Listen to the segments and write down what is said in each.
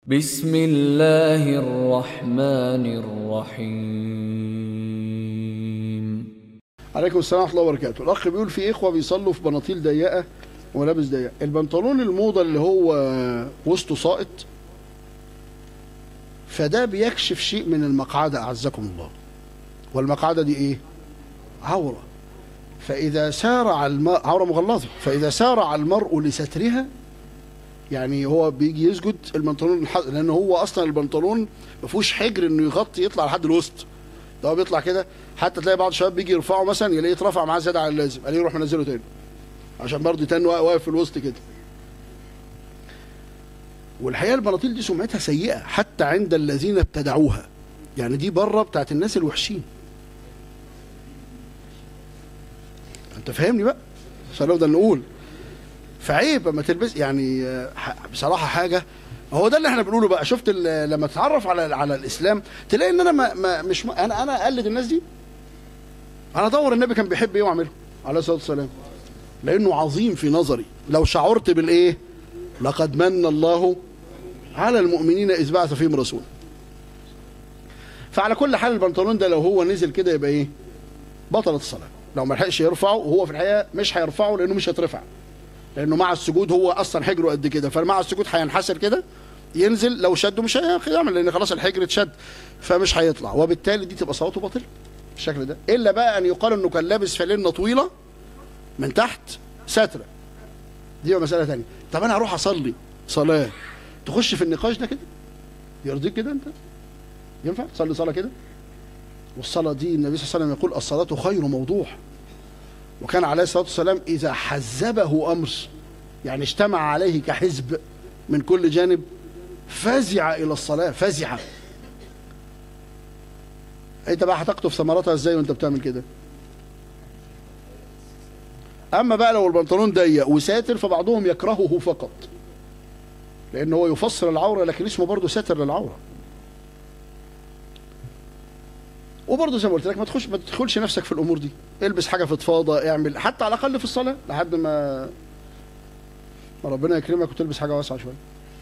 بسم الله الرحمن الرحيم عليكم السلام ورحمه الله وبركاته الاخ بيقول في اخوه بيصلوا في بناطيل ضيقه ولابس ضيق البنطلون الموضه اللي هو وسطه ساقط فده بيكشف شيء من المقعده اعزكم الله والمقعده دي ايه عوره فاذا سارع الماء عوره مغلظه فاذا سارع المرء لسترها يعني هو بيجي يسجد البنطلون الح- لان هو اصلا البنطلون ما فيهوش حجر انه يغطي يطلع لحد الوسط ده هو بيطلع كده حتى تلاقي بعض الشباب بيجي يرفعه مثلا يلاقيه اترفع معاه زياده عن اللازم قال يروح منزله تاني عشان برضه تاني وا- واقف في الوسط كده والحقيقه البناطيل دي سمعتها سيئه حتى عند الذين ابتدعوها يعني دي بره بتاعت الناس الوحشين انت فاهمني بقى عشان نفضل نقول فعيب اما تلبس يعني آه، ح- بصراحه حاجه هو ده اللي احنا بنقوله بقى شفت ال- لما تتعرف على على الاسلام تلاقي ان انا ما ما مش م- انا انا اقلد الناس دي انا ادور النبي كان بيحب ايه واعمله عليه الصلاه والسلام لانه عظيم في نظري لو شعرت بالايه لقد من الله على المؤمنين اذ بعث فيهم رسولا فعلى كل حال البنطلون ده لو هو نزل كده يبقى ايه بطلت الصلاه لو ما لحقش يرفعه وهو في الحقيقه مش هيرفعه لانه مش هيترفع لانه مع السجود هو اصلا حجره قد كده فمع السجود هينحسر كده ينزل لو شده مش هيعمل لان خلاص الحجر اتشد فمش هيطلع وبالتالي دي تبقى صلاته باطله بالشكل ده الا بقى ان يقال انه كان لابس فانلة طويله من تحت ستره دي بقى مساله ثانيه طب انا هروح اصلي صلاه تخش في النقاش ده كده يرضيك كده انت ينفع تصلي صلاه كده والصلاه دي النبي صلى الله عليه وسلم يقول الصلاه خير موضوع وكان عليه الصلاه والسلام اذا حزبه امر يعني اجتمع عليه كحزب من كل جانب فزع الى الصلاه فزع انت بقى هتقطف ثمرتها ازاي وانت بتعمل كده اما بقى لو البنطلون ضيق وساتر فبعضهم يكرهه فقط لان هو يفسر العوره لكن اسمه برضه ساتر للعوره وبرضه زي ما قلت لك ما تخش ما تدخلش نفسك في الامور دي البس حاجه فضفاضه اعمل حتى على الاقل في الصلاه لحد ما ما ربنا يكرمك وتلبس حاجه واسعه شويه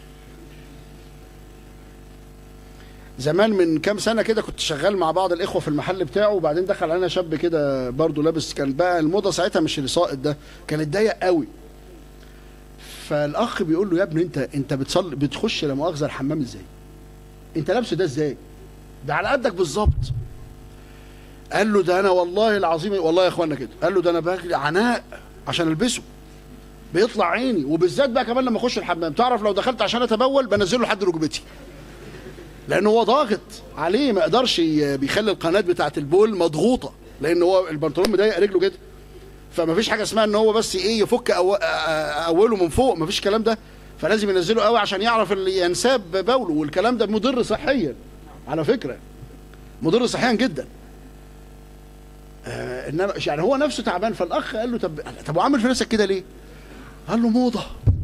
زمان من كام سنه كده كنت شغال مع بعض الاخوه في المحل بتاعه وبعدين دخل علينا شاب كده برضه لابس كان بقى الموضه ساعتها مش اللي ساقط ده كانت ضيق قوي فالاخ بيقول له يا ابني انت انت بتصلي بتخش لا مؤاخذه الحمام ازاي؟ انت لابسه ده ازاي؟ ده على قدك بالظبط قال له ده انا والله العظيم والله يا اخوانا كده قال له ده انا بجري عناء عشان البسه بيطلع عيني وبالذات بقى كمان لما اخش الحمام تعرف لو دخلت عشان اتبول بنزله لحد ركبتي لان هو ضاغط عليه ما يقدرش ي- بيخلي القناه بتاعه البول مضغوطه لان هو البنطلون مضيق رجله كده فما فيش حاجه اسمها ان هو بس ايه يفك أو أ- أ- اوله من فوق ما فيش الكلام ده فلازم ينزله قوي عشان يعرف اللي ينساب بوله والكلام ده مضر صحيا على فكره مضر صحيا جدا آه انما يعني هو نفسه تعبان فالاخ قال له طب طب وعامل في نفسك كده ليه؟ قال له موضه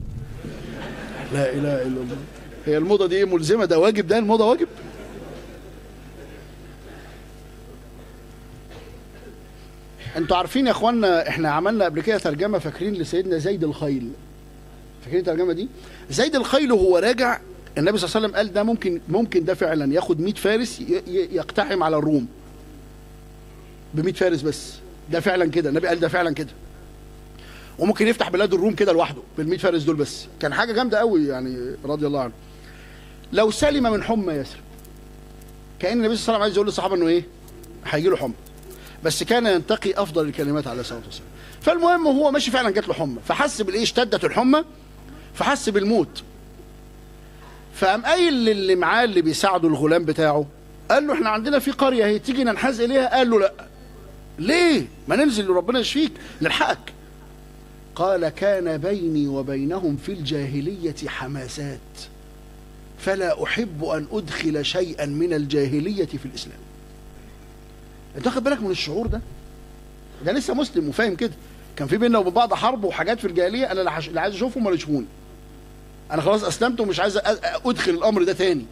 لا اله الا الله هي الموضه دي ايه ملزمه ده واجب ده الموضه واجب انتوا عارفين يا اخوانا احنا عملنا قبل كده ترجمه فاكرين لسيدنا زيد الخيل فاكرين الترجمه دي زيد الخيل وهو راجع النبي صلى الله عليه وسلم قال ده ممكن ممكن ده فعلا ياخد 100 فارس ي- ي- يقتحم على الروم ب 100 فارس بس ده فعلا كده النبي قال ده فعلا كده وممكن يفتح بلاد الروم كده لوحده بال 100 فارس دول بس كان حاجه جامده قوي يعني رضي الله عنه لو سلم من حمى يثرب كان النبي صلى الله عليه وسلم عايز يقول للصحابه انه ايه هيجي له حمى بس كان ينتقي افضل الكلمات عليه الصلاه والسلام فالمهم هو ماشي فعلا جات له حمى فحس بالايه اشتدت الحمى فحس بالموت فقام قايل للي معاه اللي بيساعده الغلام بتاعه قال له احنا عندنا في قريه هي تيجي ننحاز اليها قال له لا ليه ما ننزل لربنا يشفيك نلحقك قال كان بيني وبينهم في الجاهليه حماسات فلا احب ان ادخل شيئا من الجاهليه في الاسلام انت واخد بالك من الشعور ده ده لسه مسلم وفاهم كده كان في بيننا وبين بعض حرب وحاجات في الجاهليه انا لا حش- لا عايز اشوفهم ولا يشوفوني انا خلاص اسلمت ومش عايز أ- أ- ادخل الامر ده تاني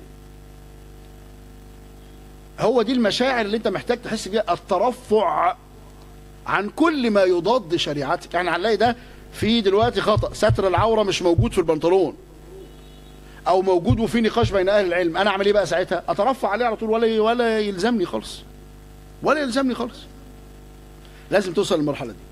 هو دي المشاعر اللي انت محتاج تحس بيها الترفع عن كل ما يضاد شريعتك يعني هنلاقي ده في دلوقتي خطا ستر العوره مش موجود في البنطلون او موجود وفي نقاش بين اهل العلم انا اعمل ايه بقى ساعتها اترفع عليه على طول ولا ولا يلزمني خالص ولا يلزمني خالص لازم توصل للمرحله دي